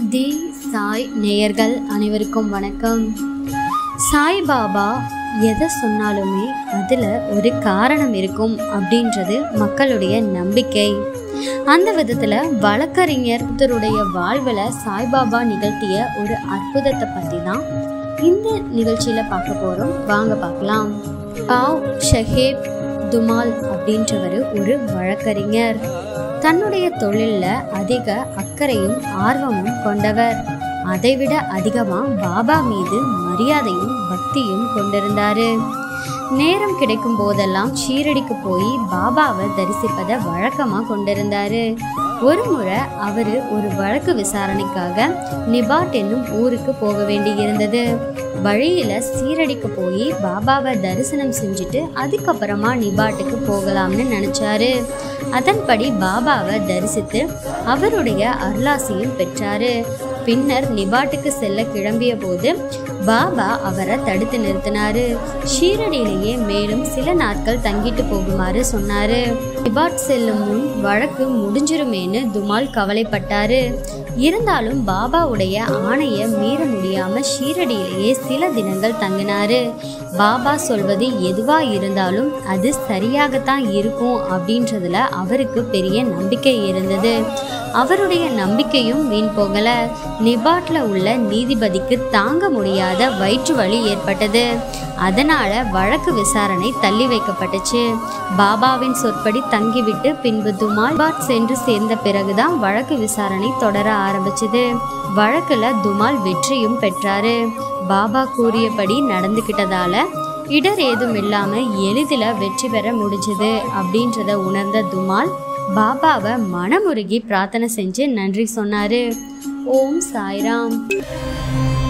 தி சாய் நேயர்கள் அனைவருக்கும் வணக்கம் சாய்பாபா எதை சொன்னாலுமே அதில் ஒரு காரணம் இருக்கும் அப்படின்றது மக்களுடைய நம்பிக்கை அந்த விதத்தில் வழக்கறிஞர் ஒருத்தருடைய வாழ்வில் சாய்பாபா நிகழ்த்திய ஒரு அற்புதத்தை பற்றி தான் இந்த நிகழ்ச்சியில் பார்க்க போகிறோம் வாங்க பார்க்கலாம் பாவ் ஷஹேப் துமால் அப்படின்றவர் ஒரு வழக்கறிஞர் தன்னுடைய தொழிலில் அதிக அக்கறையும் ஆர்வமும் கொண்டவர் அதைவிட அதிகமாக பாபா மீது மரியாதையும் பக்தியும் கொண்டிருந்தாரு நேரம் கிடைக்கும் போதெல்லாம் ஷீரடிக்கு போய் பாபாவை தரிசிப்பதை வழக்கமாக கொண்டிருந்தாரு ஒரு முறை அவர் ஒரு வழக்கு விசாரணைக்காக நிபாட் என்னும் ஊருக்கு போக வேண்டியிருந்தது வழியில சீரடிக்கு போய் பாபாவை தரிசனம் செஞ்சுட்டு அதுக்கப்புறமா நிபாட்டுக்கு போகலாம்னு நினைச்சாரு அதன்படி பாபாவை தரிசித்து அவருடைய அருளாசியும் பெற்றாரு பின்னர் நிபாட்டுக்கு செல்ல கிளம்பிய போது பாபா அவரை தடுத்து நிறுத்தினாரு ஷீரடியிலேயே மேலும் சில நாட்கள் தங்கிட்டு போகுமாறு சொன்னாரு நிபாட் செல்லும் முன் வழக்கு முடிஞ்சிருமேன்னு துமால் கவலைப்பட்டாரு இருந்தாலும் பாபாவுடைய ஆணையை மீற முடியாம ஷீரடியிலேயே சில தினங்கள் தங்கினாரு பாபா சொல்வது எதுவா இருந்தாலும் அது சரியாகத்தான் இருக்கும் அப்படின்றதுல அவருக்கு பெரிய நம்பிக்கை இருந்தது அவருடைய நம்பிக்கையும் வீண் போகல நிபாட்ல உள்ள நீதிபதிக்கு தாங்க முடியாத வயிற்று வலி ஏற்பட்டது அதனால வழக்கு விசாரணை தள்ளி வைக்கப்பட்டுச்சு பாபாவின் சொற்படி தங்கிவிட்டு பின்பு துமால் பாட் சென்று சேர்ந்த பிறகுதான் வழக்கு விசாரணை தொடர ஆரம்பிச்சது வழக்குல துமால் வெற்றியும் பெற்றாரு பாபா கூறியபடி நடந்துக்கிட்டதால இடர் ஏதும் இல்லாம எளிதில் வெற்றி பெற முடிஞ்சது அப்படின்றத உணர்ந்த துமால் பாபாவை மனமுருகி பிரார்த்தனை செஞ்சு நன்றி சொன்னாரு ஓம் சாய்ராம்